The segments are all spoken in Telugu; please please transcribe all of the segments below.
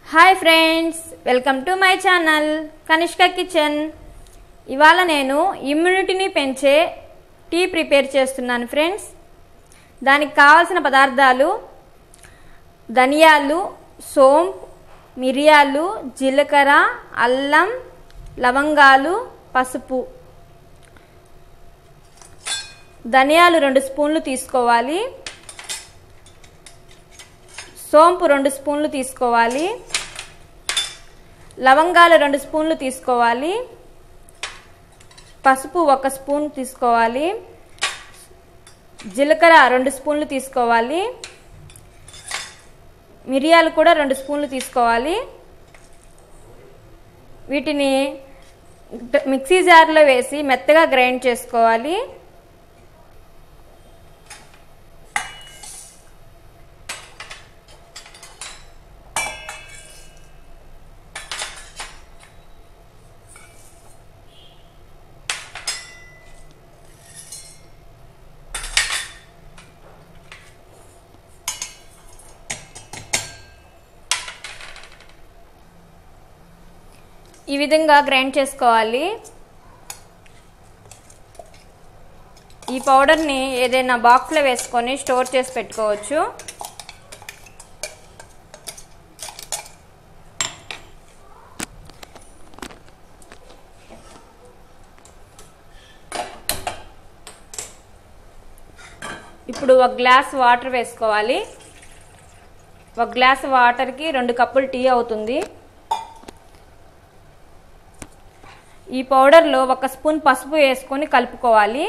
hi friends welcome to my channel Kanishka kitchen ఇవాళ నేను ఇమ్యూనిటీని పెంచే టీ ప్రిపేర్ చేస్తున్నాను ఫ్రెండ్స్ దానికి కావాల్సిన పదార్థాలు ధనియాలు సోంపు మిరియాలు జీలకర్ర అల్లం లవంగాలు పసుపు ధనియాలు రెండు స్పూన్లు తీసుకోవాలి సోంపు రెండు స్పూన్లు తీసుకోవాలి లవంగాలు రెండు స్పూన్లు తీసుకోవాలి పసుపు ఒక స్పూన్ తీసుకోవాలి జీలకర్ర రెండు స్పూన్లు తీసుకోవాలి మిరియాలు కూడా రెండు స్పూన్లు తీసుకోవాలి వీటిని మిక్సీ జార్లో వేసి మెత్తగా గ్రైండ్ చేసుకోవాలి ఈ విధంగా గ్రైండ్ చేసుకోవాలి ఈ పౌడర్ని ఏదైనా బాక్స్లో వేసుకొని స్టోర్ చేసి పెట్టుకోవచ్చు ఇప్పుడు ఒక గ్లాస్ వాటర్ వేసుకోవాలి ఒక గ్లాస్ వాటర్కి రెండు కప్పులు టీ అవుతుంది ఈ పౌడర్లో ఒక స్పూన్ పసుపు వేసుకొని కలుపుకోవాలి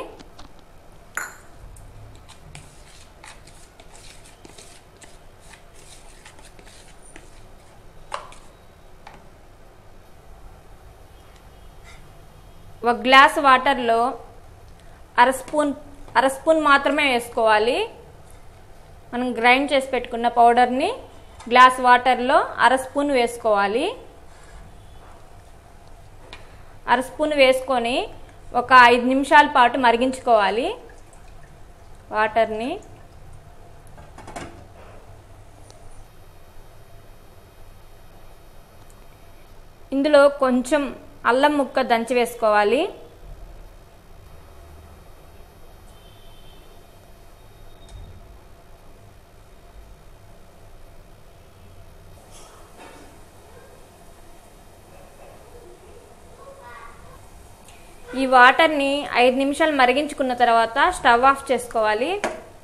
ఒక గ్లాస్ వాటర్లో అర స్పూన్ అర స్పూన్ మాత్రమే వేసుకోవాలి మనం గ్రైండ్ చేసి పెట్టుకున్న పౌడర్ని గ్లాస్ వాటర్లో అర స్పూన్ వేసుకోవాలి అర స్పూన్ వేసుకొని ఒక ఐదు నిమిషాల పాటు మరిగించుకోవాలి వాటర్ని ఇందులో కొంచెం అల్లం ముక్క దంచి వేసుకోవాలి ఈ వాటర్ని ఐదు నిమిషాలు మరిగించుకున్న తర్వాత స్టవ్ ఆఫ్ చేసుకోవాలి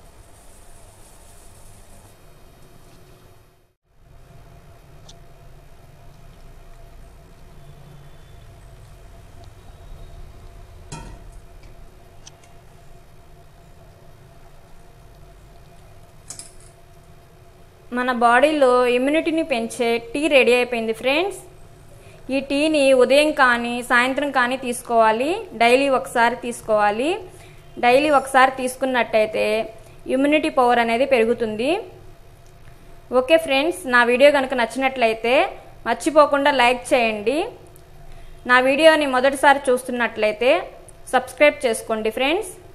మన బాడీలో ఇమ్యూనిటీని పెంచే టీ రెడీ అయిపోయింది ఫ్రెండ్స్ ఈ టీని ఉదయం కానీ సాయంత్రం కానీ తీసుకోవాలి డైలీ ఒకసారి తీసుకోవాలి డైలీ ఒకసారి తీసుకున్నట్టయితే ఇమ్యూనిటీ పవర్ అనేది పెరుగుతుంది ఓకే ఫ్రెండ్స్ నా వీడియో కనుక నచ్చినట్లయితే మర్చిపోకుండా లైక్ చేయండి నా వీడియోని మొదటిసారి చూస్తున్నట్లయితే సబ్స్క్రైబ్ చేసుకోండి ఫ్రెండ్స్